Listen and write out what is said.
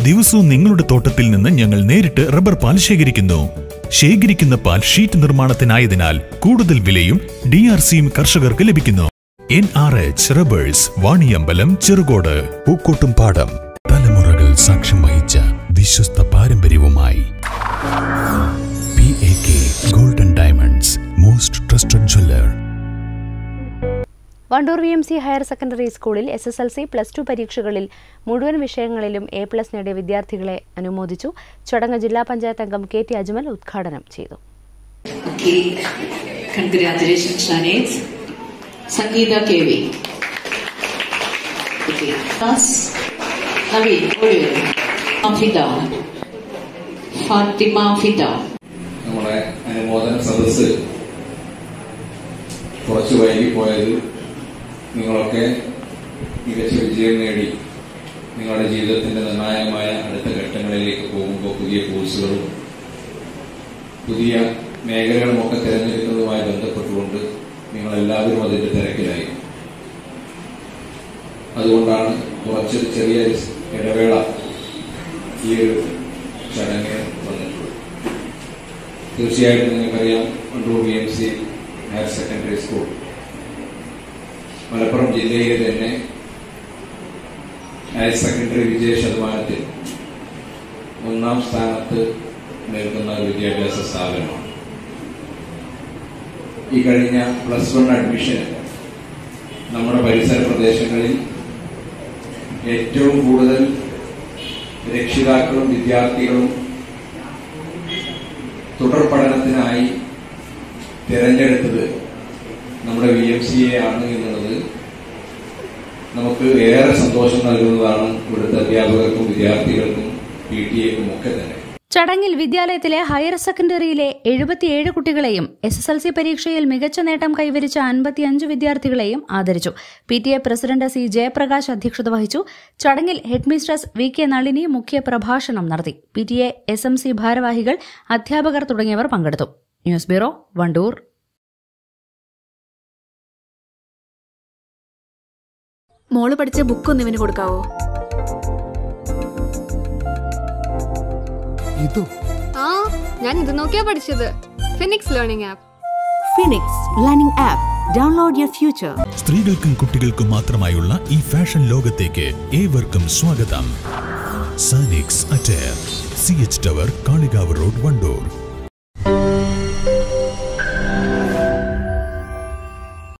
ദിവസവും നിങ്ങളുടെ തോട്ടത്തിൽ നിന്ന് ഞങ്ങൾ നേരിട്ട് റബ്ബർ പാൽ ശേഖരിക്കുന്നു ശേഖരിക്കുന്ന പാൽ ഷീറ്റ് നിർമ്മാണത്തിനായതിനാൽ കൂടുതൽ വിലയും ഡി ആർ സിയും കർഷകർക്ക് ലഭിക്കുന്നു N R H rubbers Vaniyambalam Cherukode Pookkottumpadam തലമുറകൾ സാക്ഷ്യം വഹിച്ച വിശ്വസ്ത പാരമ്പര്യവുമായി P A K golden diamonds most trusted jeweller Wandoor V M C higher secondary സ്കൂളിൽ S S L C plus two പരീക്ഷകളിൽ മുഴുവൻ വിഷയങ്ങളിലും എ പ്ലസ് നേടിയ വിദ്യാർത്ഥികളെ അനുമോദിച്ചു ചടങ്ങ് ജില്ലാ പഞ്ചായത്ത് അംഗം കെ ടി അജ്മൽ ഉദ്ഘാടനം ചെയ്തു Okay, congratulations, Shaneet. Sangeeta KV. Okay, class. Naveen, ഓടി വരൂ. ഫിദ ഫാത്തിമ ഫിദ നമ്മുടെ അനുമോദന സദസ്സ് കുറച്ച് വൈകിപ്പോയത് നിങ്ങളൊക്കെ മികച്ച വിജയം നേടി നിങ്ങളുടെ ജീവിതത്തിന്റെ നിർണായകമായ അടുത്ത ഘട്ടങ്ങളിലേക്ക് പോകുമ്പോൾ പുതിയ കോഴ്സുകളും പുതിയ മേഖലകളുമൊക്കെ തിരഞ്ഞെടുക്കുന്നതുമായി ബന്ധപ്പെട്ടുകൊണ്ട് നിങ്ങളെല്ലാവരും അതിന്റെ തിരക്കിലായി അതുകൊണ്ടാണ് കുറച്ചൊരു ചെറിയ ഇടവേള ഈ ഒരു ചടങ്ങിന് വന്നിട്ടുള്ളത് തീർച്ചയായിട്ടും നിങ്ങൾക്കറിയാം Wandoor V M C higher secondary school Malappuram ജില്ലയിലെ തന്നെ ഹയർ സെക്കൻഡറി വിജയ ശതമാനത്തിൽ ഒന്നാം സ്ഥാനത്ത് നിൽക്കുന്ന ഒരു വിദ്യാഭ്യാസ സ്ഥാപനമാണ് ഈ കഴിഞ്ഞ പ്ലസ് വൺ അഡ്മിഷന് നമ്മുടെ പരിസര പ്രദേശങ്ങളിൽ ഏറ്റവും കൂടുതൽ രക്ഷിതാക്കളും വിദ്യാർത്ഥികളും തുടർ പഠനത്തിനായി തിരഞ്ഞെടുത്തത് നമ്മുടെ വി എം സി എ ആണ് എന്നുള്ളത് നമുക്ക് ഏറെ സന്തോഷം നൽകുന്നതാണ് ഇവിടുത്തെ അധ്യാപകർക്കും വിദ്യാർത്ഥികൾക്കും പി ടി എക്കും ഒക്കെ തന്നെ ചടങ്ങിൽ വിദ്യാലയത്തിലെ ഹയർ സെക്കൻഡറിയിലെ എഴുപത്തിയേഴ് കുട്ടികളെയും എസ് എസ് എൽ സി പരീക്ഷയിൽ മികച്ച നേട്ടം കൈവരിച്ച അൻപത്തിയഞ്ച് വിദ്യാർത്ഥികളെയും ആദരിച്ചു P T A president C Jayaprakash അധ്യക്ഷത വഹിച്ചു ചടങ്ങിൽ ഹെഡ്മിസ്ട്രസ് വി കെ നളിനി മുഖ്യ പ്രഭാഷണം നടത്തി P T A S M C ഭാരവാഹികൾ അധ്യാപകർ തുടങ്ങിയവർ പങ്കെടുത്തു ന്യൂസ് ബ്യൂറോ വണ്ടൂർ മോള് പഠിച്ച ബുക്ക് ഒന്ന് ഇവന് കൊടുക്കാവോ ഇതോ ആ ഞാൻ ഇത് നോക്കിയാ പഠിച്ചത് Phoenix learning app Phoenix learning app download your future സ്ത്രീകൾക്കും കുട്ടികൾക്കും മാത്രമായുള്ള ഈ ഫാഷൻ ലോകത്തേക്ക് ഏവർക്കും സ്വാഗതം സാനിക്സ് attire C H tower Kalikavu road Wandoor